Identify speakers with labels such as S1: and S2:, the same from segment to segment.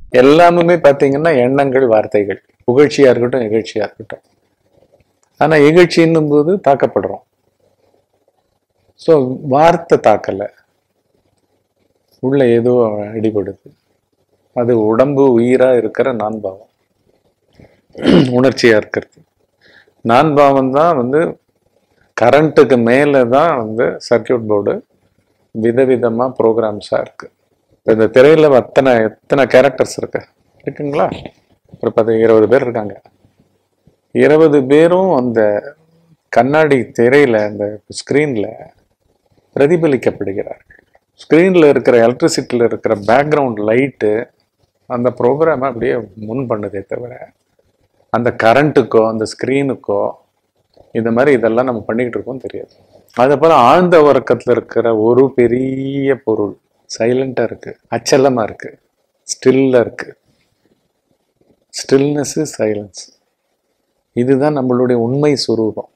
S1: எல்லாமே பார்த்தீங்கன்னா எண்ணங்கள் வார்த்தைகள் புகழ்ச்சியா இருக்கட்டும் இகழ்ச்சியா இருக்கட்டும் ஆனா இகழ்ச்சின்னும் போது தாக்கப்படுறோம் ஸோ வார்த்தை தாக்கல உள்ள ஏதோ அடிபடுது அது உடம்பு உயிரா இருக்கிற நான்பாவம் உணர்ச்சியா இருக்கிறது நான்பாவம் தான் வந்து கரண்ட்டுக்கு மேலே தான் வந்து சர்க்கியூட் போர்டு விதவிதமா ப்ரோக்ராம்ஸாக இருக்கு இந்த திரையில அத்தனை எத்தனை கேரக்டர்ஸ் இருக்கு இருக்குங்களா ஒரு பத்து இருபது பேர் இருக்காங்க இருபது பேரும் அந்த கண்ணாடி திரையில அந்த ஸ்க்ரீன்ல பிரதிபலிக்கப்படுகிறார்கள் ஸ்க்ரீன்ல இருக்கிற எலக்ட்ரிசிட்டியில் இருக்கிற பேக்ரவுண்ட் லைட்டு அந்த ப்ரோக்ராமை அப்படியே முன் பண்ணுதே தவிர அந்த கரண்ட்டுக்கோ அந்த ஸ்க்ரீனுக்கோ இந்த மாதிரி இதெல்லாம் நம்ம பண்ணிக்கிட்டு இருக்கோம் தெரியாது அதுபோல ஆழ்ந்த உறக்கத்துல இருக்கிற ஒரு பெரிய பொருள் சைலண்டா இருக்கு அச்சலமா இருக்கு ஸ்டில்லா இருக்கு ஸ்டில்னஸ் சைலன்ஸ் இதுதான் நம்மளுடைய உண்மை சுரூபம்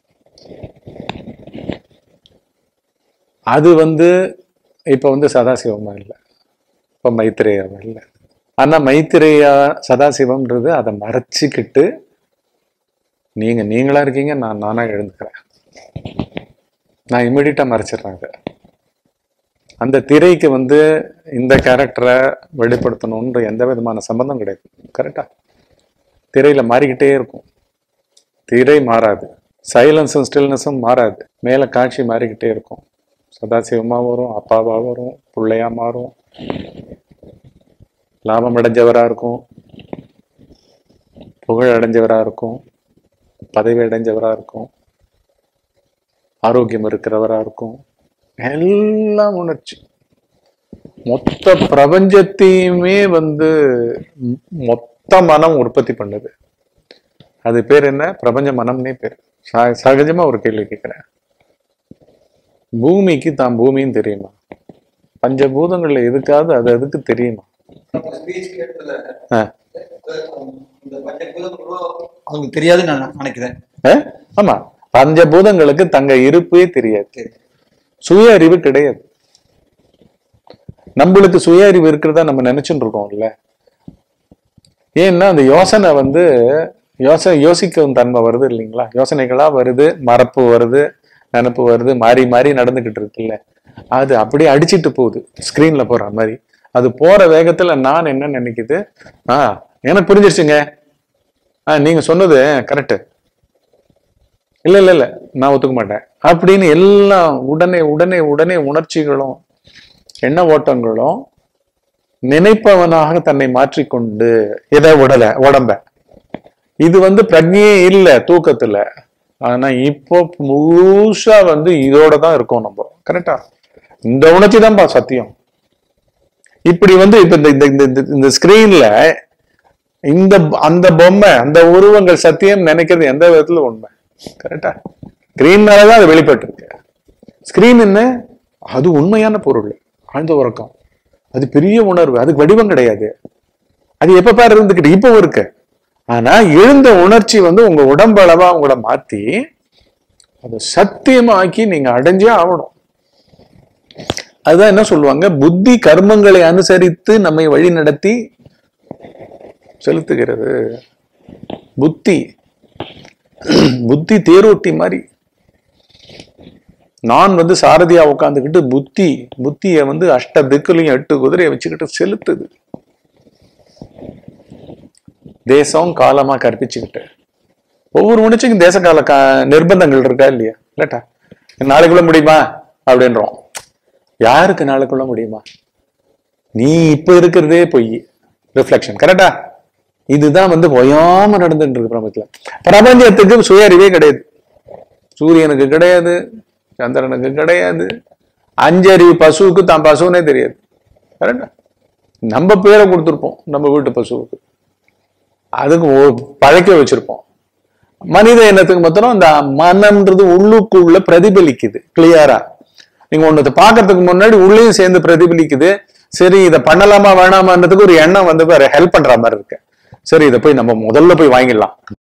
S1: அது வந்து இப்ப வந்து சதாசிவமா இல்லை இப்ப மைத்திரேயாவா இல்லை ஆனா மைத்திரேயா சதாசிவம்ன்றது அதை மறைச்சிக்கிட்டு நீங்க நீங்களா இருக்கீங்க நான் நானா எழுந்துக்கிறேன் நான் இமிடியட்டா மறைச்சிடுறேன் அதை அந்த திரைக்கு வந்து இந்த கேரக்டரை வெளிப்படுத்தணுன்ற எந்த விதமான சம்பந்தம் கிடையாது கரெக்டா திரையில மாறிக்கிட்டே இருக்கும் திரை மாறாது சைலன்ஸும் ஸ்டில்னஸும் மாறாது மேல காட்சி மாறிக்கிட்டே இருக்கும் சதாசிவமா வரும் அப்பாவா வரும் பிள்ளையா மாறும் லாபம் அடைஞ்சவரா இருக்கும் புகழ் அடைஞ்சவரா இருக்கும் பதவி அடைஞ்சவரா இருக்கும் ஆரோக்கியம் இருக்கிறவரா இருக்கும் எல்லாம் உணர்ச்சி மொத்த பிரபஞ்சத்தையுமே வந்து ம், மொத்த மனம் உற்பத்தி பண்ணுது அது பேர் என்ன பிரபஞ்ச மனம்னே பேர் ச- சகஜமா ஒரு கேள்வி கேட்கிறேன் பூமிக்கு தான் பூமின்னு தெரியுமா பஞ்சபூதங்கள்ல எதுக்காவது அது அதுக்கு தெரியுமா
S2: ஸ்பீச் கேட்டதுல
S1: ஆ.
S2: இந்த பஞ்சபூதங்களும் அவங்களுக்கு தெரியாதுன்னு நான் நினைக்கிறேன்
S1: ஆ? ஆமா பஞ்சபூதங்களுக்கு தங்க இருப்பே தெரியாது சுய அறிவு கிடையாது நம்மளுக்கு சுய அறிவு இருக்கிறதா நம்ம நினைச்சுட்டு இருக்கோம்ல ஏன்னா அந்த யோசனை வந்து யோசனை யோசிக்கும் தன்மை வருது இல்லைங்களா யோசனைகளா வருது மறப்பு வருது நினப்பு வருது மாறி மாறி நடந்துகிட்டு இருக்குல்ல அது அப்படியே அடிச்சிட்டு போகுது ஸ்கிரீன்ல போற மாதிரி அது போற வேகத்துல நான் என்ன நினைக்குது ஆ எனக்கு புரிஞ்சிருச்சுங்க ஆ நீங்க சொன்னது கரெக்ட் இல்ல இல்ல இல்ல நான் ஒத்துக்க மாட்டேன் அப்படின்னு எல்லாம் உடனே உடனே உடனே உணர்ச்சிகளும் எண்ண ஓட்டங்களும் நினைப்பவனாக தன்னை மாற்றிக்கொண்டு எதை உடல உடம்ப இது வந்து பிரஜையே இல்ல தூக்கத்துல ஆனா இப்போ முழுசா வந்து இதோட தான் இருக்கோம் நம்ம கரெக்டா இந்த உணர்ச்சி தான்ப்பா சத்தியம் இப்படி வந்து இப்ப இந்த இந்த- இந்த இந்த- இந்த ஸ்கிரீன்ல இந்த அந்த பொம்மை அந்த உருவங்கள் சத்தியம் நினைக்கிறது எந்த விதத்துல உண்மை கரெக்டா ஸ்கிரீன்னாலதான் அது வெளிப்பட்டு இருக்கு ஸ்கிரீன் என்ன அது உண்மையான பொருள் ஆழ்ந்த உறக்கம் அது பெரிய உணர்வு அதுக்கு வடிவம் கிடையாது அது எப்ப பாரு இருந்துக்கிட்டு இப்போ இருக்கு ஆனா எழுந்த உணர்ச்சி வந்து உங்க உடம்பளவா உங்களை மாத்தி அதை சத்தியமாக்கி நீங்க அடைஞ்சே ஆகணும் அதுதான் என்ன சொல்லுவாங்க புத்தி கர்மங்களை அனுசரித்து நம்மை வழி நடத்தி செலுத்துகிறது புத்தி புத்தி தேரோட்டி மாதிரி நான் வந்து சாரதியா உட்காந்துக்கிட்டு புத்தி புத்திய வந்து அஷ்ட திக்குலையும் எட்டு குதிரையை வச்சுக்கிட்டு செலுத்துது தேசம் காலமா கற்பிச்சுக்கிட்டு ஒவ்வொரு உணர்ச்சிக்கும் தேச கால கா நிர்பந்தங்கள் இருக்கா இல்லையா இல்லட்டா நாளைக்குள்ள முடியுமா அப்படின்றோம் யாருக்கு நாளைக்குள்ள முடியுமா நீ இப்ப இருக்கிறதே பொய் ரிஃப்ளெக்ஷன் கரெக்டா இதுதான் வந்து ஓயாம நடந்துட்டு இருக்கு பிரபஞ்சத்துல பிரபஞ்சத்துக்கு சுய அறிவே கிடையாது சூரியனுக்கு கிடையாது சந்திரனுக்கு கிடையாது அஞ்சறிவு பசுவுக்கு தான் பசுனே தெரியாது கரெக்டா நம்ம பேரை கொடுத்துருப்போம் நம்ம வீட்டு பசுவுக்கு அதுக்கு ஓ- பழக்க வச்சிருப்போம் மனித இனத்துக்கு மாத்திரம் இந்த மனம்ன்றது உள்ளுக்குள்ள பிரதிபலிக்குது கிளியரா நீங்க ஒண்ணு பாக்குறதுக்கு முன்னாடி உள்ளேயும் சேர்ந்து பிரதிபலிக்குது சரி இதை பண்ணலாமா வேணாமான்றதுக்கு ஒரு எண்ணம் வந்து வேற ஹெல்ப் பண்ற மாதிரி இருக்கு சரி இதை போய் நம்ம முதல்ல போய் வாங்கிடலாம்